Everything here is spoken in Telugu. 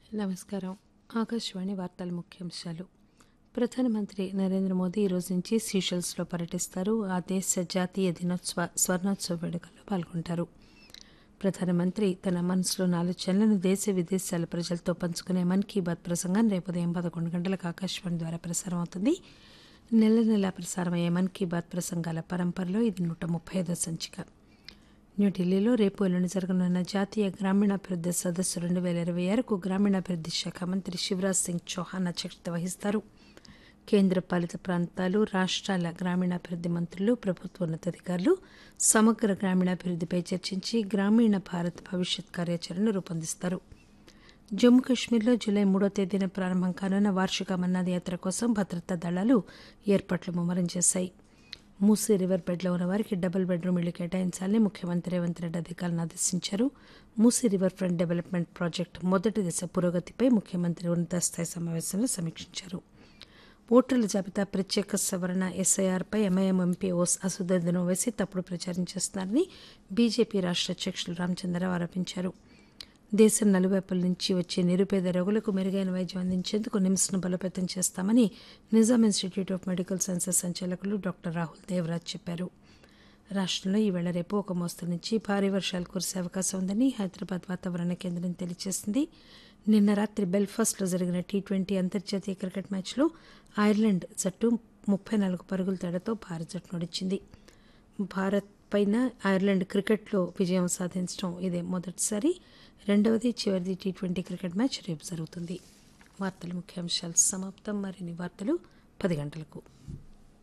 నమస్కారం ఆకాశవాణి వార్తల ముఖ్యాంశాలు ప్రధానమంత్రి నరేంద్ర మోదీ ఈ రోజు నుంచి సీషెల్స్లో పర్యటిస్తారు ఆ దేశ జాతీయ దినోత్సవ స్వర్ణోత్సవ వేడుకల్లో పాల్గొంటారు ప్రధానమంత్రి తన మనసులోని ఆలోచనలను దేశ విదేశాల ప్రజలతో పంచుకునే మన్ కీ బాత్ ప్రసంగం రేపు ఉదయం పదకొండు గంటలకు ఆకాశవాణి ద్వారా ప్రసారం అవుతుంది నెల నెలా ప్రసారమయ్యే మన్ కీ బాత్ ప్రసంగాల పరంపరలో ఇది నూట ముప్పై ఐదో సంచిక న్యూఢిల్లీలో రేపు ఎల్లుండి జరగనున్న జాతీయ గ్రామీణాభివృద్ధి సదస్సు రెండు వేల ఇరవై ఆరుకు గ్రామీణాభివృద్ధి శాఖ మంత్రి శివరాజ్ సింగ్ చౌహాన్ అధ్యక్షత వహిస్తారు కేంద్ర పాలిత ప్రాంతాలు రాష్ట్రాల గ్రామీణాభివృద్ధి మంత్రులు ప్రభుత్వ ఉన్నతాధికారులు సమగ్ర గ్రామీణాభివృద్ధిపై చర్చించి గ్రామీణ భారత్ భవిష్యత్ కార్యాచరణను రూపొందిస్తారు జమ్మూ కాశ్మీర్లో జూలై మూడో తేదీన ప్రారంభం కానున్న వార్షిక మన్నాథ్ యాత్ర కోసం భద్రతా దళాలు ఏర్పాట్లు ముమ్మరం చేశాయి మూసీ రివర్ బెడ్లో ఉన్న వారికి డబుల్ బెడ్రూమ్ ఇళ్లు కేటాయించాలని ముఖ్యమంత్రి రేవంత్ రెడ్డి అధికారులను ఆదేశించారు Musi river front development project మొదటి దశ పురోగతిపై ముఖ్యమంత్రి ఉన్నతస్థాయి సమావేశంలో సమీక్షించారు ఓటర్ల జాబితా ప్రత్యేక సవరణ ఎస్ఐఆర్పై ఎంఐఎం ఎంపీ ఓస్ అసదుద్దీన్ ఓవైసీ తప్పుడు ప్రచారం చేస్తున్నారని బీజేపీ రాష్ట్ర అధ్యక్షులు రామచంద్రరావు ఆరోపించారు దేశం నలువైపుల నుంచి వచ్చే నిరుపేద రోగులకు మెరుగైన వైద్యం అందించేందుకు నిమ్స్ను బలోపేతం చేస్తామని Nizam institute of medical sciences సంచాలకులు డాక్టర్ రాహుల్ దేవరాజ్ చెప్పారు రాష్టంలో ఈవేళ రేపు ఒక మోస్తరు నుంచి భారీ వర్షాలు కురిసే అవకాశం ఉందని హైదరాబాద్ వాతావరణ కేంద్రం తెలియజేసింది నిన్న రాత్రి బెల్ఫాస్ట్లో జరిగిన టీ ట్వంటీ అంతర్జాతీయ క్రికెట్ మ్యాచ్లో ఐర్లాండ్ జట్టు ముప్పై నాలుగు పరుగుల తేడాతో భారత్ జట్టు నడిచింది భారత్ పైన ఐర్లాండ్ క్రికెట్లో విజయం సాధించడం ఇదే మొదటిసారి రెండవది చివరిది టీ ట్వంటీ క్రికెట్ మ్యాచ్ రేపు జరుగుతుంది వార్తల ముఖ్యాంశాలు సమాప్తం మరిన్ని వార్తలు పది గంటలకు